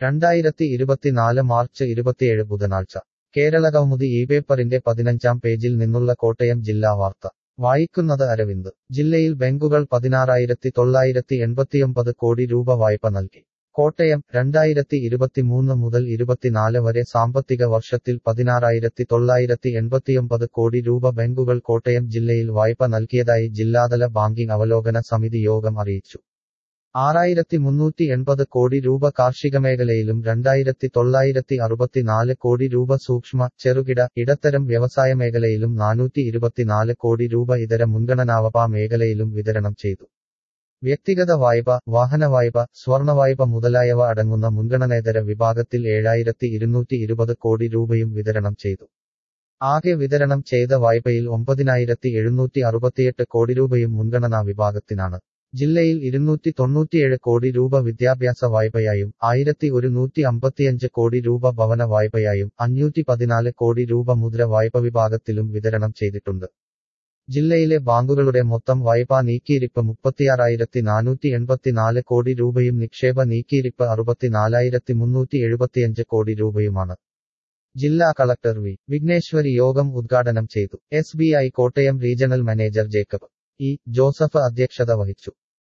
രണ്ടായിരത്തി ഇരുപത്തിനാല് മാർച്ച് ഇരുപത്തിയേഴ് ബുധനാഴ്ച കേരള കൗമുദി ഈ പേപ്പറിന്റെ പതിനഞ്ചാം പേജിൽ നിന്നുള്ള കോട്ടയം ജില്ലാ വാർത്ത വായിക്കുന്നത് അരവിന്ദ് ജില്ലയിൽ ബാങ്കുകൾ പതിനാറായിരത്തി തൊള്ളായിരത്തി എൺപത്തിയൊമ്പത് കോടി രൂപ വായ്പ നൽകി കോട്ടയം രണ്ടായിരത്തി ഇരുപത്തിമൂന്ന് മുതൽ ഇരുപത്തിനാല് വരെ സാമ്പത്തിക വർഷത്തിൽ പതിനാറായിരത്തി തൊള്ളായിരത്തി എൺപത്തിയൊമ്പത് കോടി രൂപ ബാങ്കുകൾ കോട്ടയം ജില്ലയിൽ വായ്പ നൽകിയതായി ജില്ലാതല ബാങ്കിംഗ് അവലോകന സമിതി യോഗം അറിയിച്ചു ആറായിരത്തി മുന്നൂറ്റി എൺപത് കോടി രൂപ കാർഷിക മേഖലയിലും രണ്ടായിരത്തി തൊള്ളായിരത്തി അറുപത്തിനാല് കോടി രൂപ സൂക്ഷ്മ ചെറുകിട ഇടത്തരം വ്യവസായ മേഖലയിലും നാനൂറ്റി ഇരുപത്തിനാല് കോടി രൂപ ഇതര മുൻഗണനാവപ മേഖലയിലും വിതരണം ചെയ്തു വ്യക്തിഗത വായ്പ വാഹന വായ്പ സ്വർണ വായ്പ മുതലായവ അടങ്ങുന്ന മുൻഗണനേതര വിഭാഗത്തിൽ ഏഴായിരത്തി ഇരുന്നൂറ്റി ഇരുപത് കോടി രൂപയും വിതരണം ചെയ്തു ആകെ വിതരണം ചെയ്ത വായ്പയിൽ ഒമ്പതിനായിരത്തി എഴുന്നൂറ്റി അറുപത്തിയെട്ട് കോടി രൂപയും മുൻഗണനാ വിഭാഗത്തിനാണ് ജില്ലയിൽ ഇരുന്നൂറ്റി തൊണ്ണൂറ്റിയേഴ് കോടി രൂപ വിദ്യാഭ്യാസ വായ്പയായും ആയിരത്തി ഒരുന്നൂറ്റി അമ്പത്തിയഞ്ച് കോടി രൂപ ഭവന വായ്പയായും അഞ്ഞൂറ്റി പതിനാല് കോടി രൂപ മുദ്ര വായ്പ വിഭാഗത്തിലും വിതരണം ചെയ്തിട്ടുണ്ട് ജില്ലയിലെ ബാങ്കുകളുടെ മൊത്തം വായ്പാ നീക്കിയിരിപ്പ് മുപ്പത്തിയാറായിരത്തി നാനൂറ്റി എൺപത്തിനാല് കോടി രൂപയും നിക്ഷേപ നീക്കിയിരിപ്പ് അറുപത്തിനാലായിരത്തി മുന്നൂറ്റി എഴുപത്തിയഞ്ച് കോടി രൂപയുമാണ് ജില്ലാ കളക്ടർ വി വിഘ്നേശ്വരി യോഗം ഉദ്ഘാടനം ചെയ്തു S B I Kottayam regional manager Jacob E Joseph അധ്യക്ഷത വഹിച്ചു